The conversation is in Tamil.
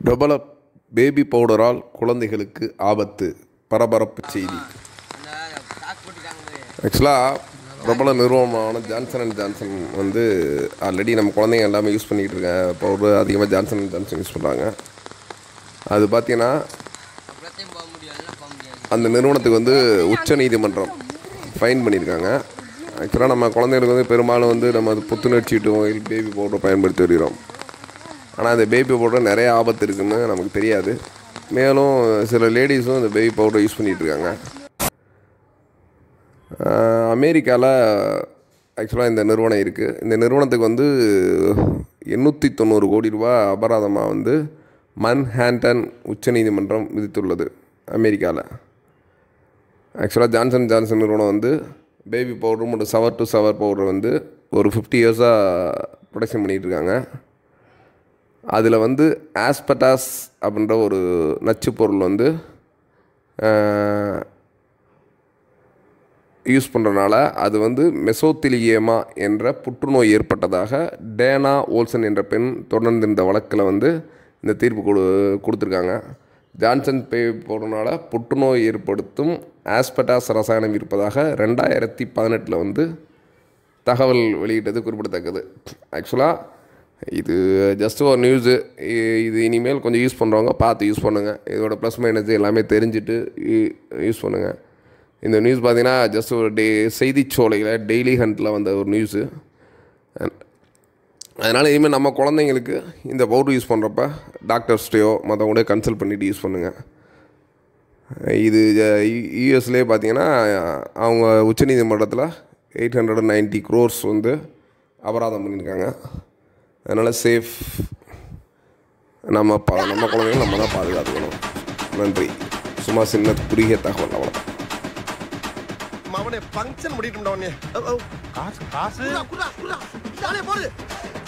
பிரபல பேபி பவுடரால் குழந்தைகளுக்கு ஆபத்து பரபரப்பு செய்தி ஆக்சுவலாக பிரபல நிறுவனமான ஜான்சன் அண்ட் ஜான்சன் வந்து ஆல்ரெடி நம்ம குழந்தைங்க எல்லாமே யூஸ் பண்ணிகிட்டு இருக்காங்க பவுடர் அதிகமாக ஜான்சன் அண்ட் ஜான்சன் யூஸ் பண்ணுறாங்க அது பார்த்தீங்கன்னா அப்புறத்தையும் போக முடியாதுன்னா போக முடியாது அந்த நிறுவனத்துக்கு வந்து உச்ச நீதிமன்றம் ஃபைன் பண்ணியிருக்காங்க ஆக்சுவலாக நம்ம குழந்தைங்களுக்கு வந்து பெரும்பாலும் வந்து நம்ம அது புத்துணர்ச்சி ஆயில் பேபி பவுடர் பயன்படுத்தி வருகிறோம் ஆனால் அந்த பேபி பவுடர் நிறைய ஆபத்து இருக்குன்னு நமக்கு தெரியாது மேலும் சில லேடிஸும் இந்த பேபி பவுடர் யூஸ் பண்ணிகிட்டு இருக்காங்க அமெரிக்காவில் ஆக்சுவலாக இந்த நிறுவனம் இருக்குது இந்த நிறுவனத்துக்கு வந்து எண்ணூற்றி தொண்ணூறு கோடி ரூபா அபராதமாக வந்து மன்ஹேண்டன் உச்சநீதிமன்றம் விதித்துள்ளது அமெரிக்காவில் ஆக்சுவலாக ஜான்சன் ஜான்சன் நிறுவனம் வந்து பேபி பவுடர் மற்றும் சவர் டு சவர் பவுடர் வந்து ஒரு ஃபிஃப்டி இயர்ஸாக ப்ரொடக்ஷன் பண்ணிகிட்டு இருக்காங்க அதில் வந்து ஆஸ்பட்டாஸ் அப்படின்ற ஒரு நச்சு பொருள் வந்து யூஸ் பண்ணுறனால அது வந்து மெசோத்திலியேமா என்ற புற்றுநோய் ஏற்பட்டதாக டேனா ஓல்சன் என்ற பெண் தொடர்ந்து இந்த வழக்கில் வந்து இந்த தீர்ப்பு கொடு கொடுத்துருக்காங்க ஜான்சன் பே போடுறனால புற்றுநோய் ஏற்படுத்தும் ஆஸ்பெட்டாஸ் ரசாயனம் இருப்பதாக ரெண்டாயிரத்தி பதினெட்டில் வந்து தகவல் வெளியிட்டது குறிப்பிடத்தக்கது ஆக்சுவலாக இது ஜஸ்ட் ஒரு நியூஸு இது இனிமேல் கொஞ்சம் யூஸ் பண்ணுறவங்க பார்த்து யூஸ் பண்ணுங்கள் இதோட ப்ளஸ் மைனஸ் எல்லாமே தெரிஞ்சுட்டு யூஸ் பண்ணுங்கள் இந்த நியூஸ் பார்த்தீங்கன்னா ஜஸ்ட் ஒரு டே செய்திச்சோலையில் டெய்லி ஹண்ட்டில் வந்த ஒரு நியூஸு அதனால் இனிமேல் நம்ம குழந்தைங்களுக்கு இந்த பவுடர் யூஸ் பண்ணுறப்ப டாக்டர்ஸ்டையோ மற்றவங்களே கன்சல்ட் பண்ணிவிட்டு யூஸ் பண்ணுங்கள் இது யூஎஸ்லேயே பார்த்தீங்கன்னா அவங்க உச்சநீதிமன்றத்தில் எயிட் ஹண்ட்ரட் நைன்ட்டி க்ரோர்ஸ் வந்து அபராதம் பண்ணியிருக்காங்க அதனால் சேஃப் நம்ம பா நம்ம குழந்தைங்க நம்ம தான் பாதுகாத்துக்கணும் நன்றி சும்மா சின்ன குறுகிய தகவல் அவ்வளோ அவனே ஃபங்க்ஷன் முடிக்கட்டும்டா உடனே காசு காசு குடா குடா குடா போடு